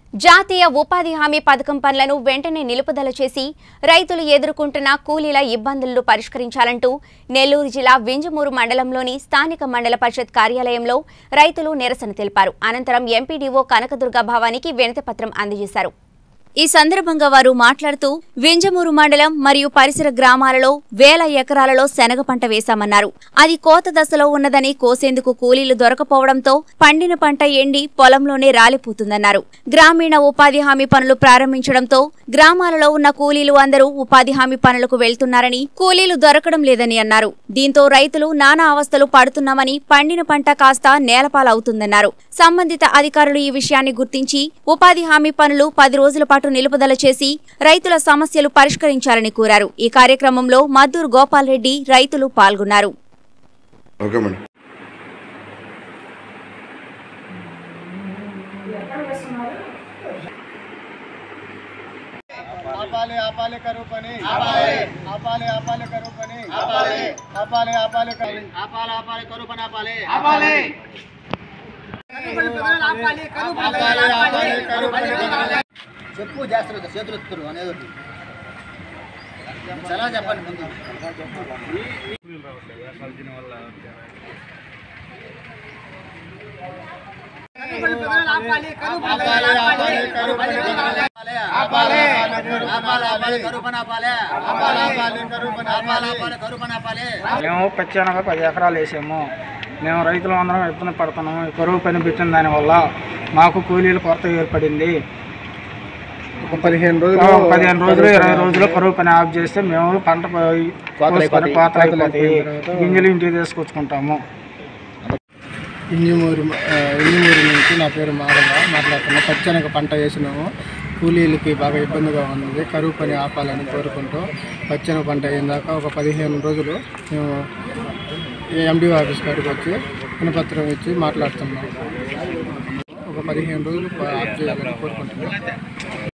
జాతీయ ఉపాధి హామీ పథకం పనులను వెంటనే నిలుపుదల చేసి రైతులు ఎదుర్కొంటున్న కూలీల ఇబ్బందులను పరిష్కరించాలంటూ నెల్లూరు జిల్లా వింజమూరు మండలంలోని స్థానిక మండల పరిషత్ కార్యాలయంలో రైతులు నిరసన తెలిపారు అనంతరం ఎంపీడీఓ కనకదుర్గ భవానికి వినతిపత్రం అందజేశారు ఈ సందర్భంగా వారు మాట్లాడుతూ వింజమూరు మండలం మరియు పరిసర గ్రామాలలో వేల ఎకరాలలో శనగ పంట వేశామన్నారు అది కోత దశలో ఉన్నదని కోసేందుకు కూలీలు దొరకపోవడంతో పండిన పంట ఎండి పొలంలోనే రాలిపోతుందన్నారు గ్రామీణ ఉపాధి హామీ పనులు ప్రారంభించడంతో గ్రామాలలో ఉన్న కూలీలు అందరూ ఉపాధి హామీ పనులకు వెళ్తున్నారని కూలీలు దొరకడం లేదని అన్నారు దీంతో రైతులు నానా అవస్థలు పడుతున్నామని పండిన పంట కాస్త నేలపాలవుతుందన్నారు సంబంధిత అధికారులు ఈ విషయాన్ని గుర్తించి ఉపాధి హామీ పనులు పది రోజుల పాటు నిలుపుదల చేసి రైతుల సమస్యలు పరిష్కరించాలని కోరారు ఈ కార్యక్రమంలో మద్దూరు గోపాల్ రెడ్డి రైతులు పాల్గొన్నారు ఓకే మేడం ఆపాలి ఆపాలి కరువు పని ఆపాలి ఆపాలి ఆపాలి కరువు పని ఆపాలి ఆపాలి ఆపాలి కరువు ఆపాలి ఆపాలి కరువు పని ఆపాలి ఆపాలి ఆపాలి ఆపాలి కరువు పని చెప్పు చేస్తారు చేతులు ఎత్తుతారు అనేది ఒకటి. చాలా చెప్పండి ముందు ఆపాలి ఆపాలి కరువు పని ఆపాలి ఆపాలి ఆపాలి కరువు పని ఆపాలి ఆపాలి ఆపాలి కరువు పని ఆపాలి ఆపాలి కరువు పని ఆపాలి మేము పచ్చానగా పది ఎకరాలు వేసాము మేము రైతులు అందరం ఇబ్బంది పడుతున్నాము ఈ కరువు పని పెట్టిన దానివల్ల మాకు కూలీలు కొరత ఏర్పడింది ఒక పదిహేను ఒక పదిహేను రోజులు ఇరవై రోజులు కరువు పని ఆఫ్ చేస్తే మేము పంట పోయి- కోసుకొని కోతలు అయిపోతాయి గింజలు ఇంటికి తీసుకొచ్చుకుంటాము ఇంజమూరు ఆ, ఇంజమూరు నుంచి నా పేరు మాధవ మాట్లాడుతున్నా పచ్చనగ పంట వేసినాము కూలీలకి బాగా ఇబ్బందిగా ఉన్నది కరువు పని ఆపాలని కోరుకుంటూ పచ్చనగ పంట అయిందాక ఒక పదిహేను రోజులు మేము ఎండిఓ ఆఫీస్ కాడికి వచ్చి వినపత్రం ఇచ్చి మాట్లాడుతున్నాం ఒక పదిహేను రోజులు ఆఫ్ చేయాలని కోరుకుంటున్నాం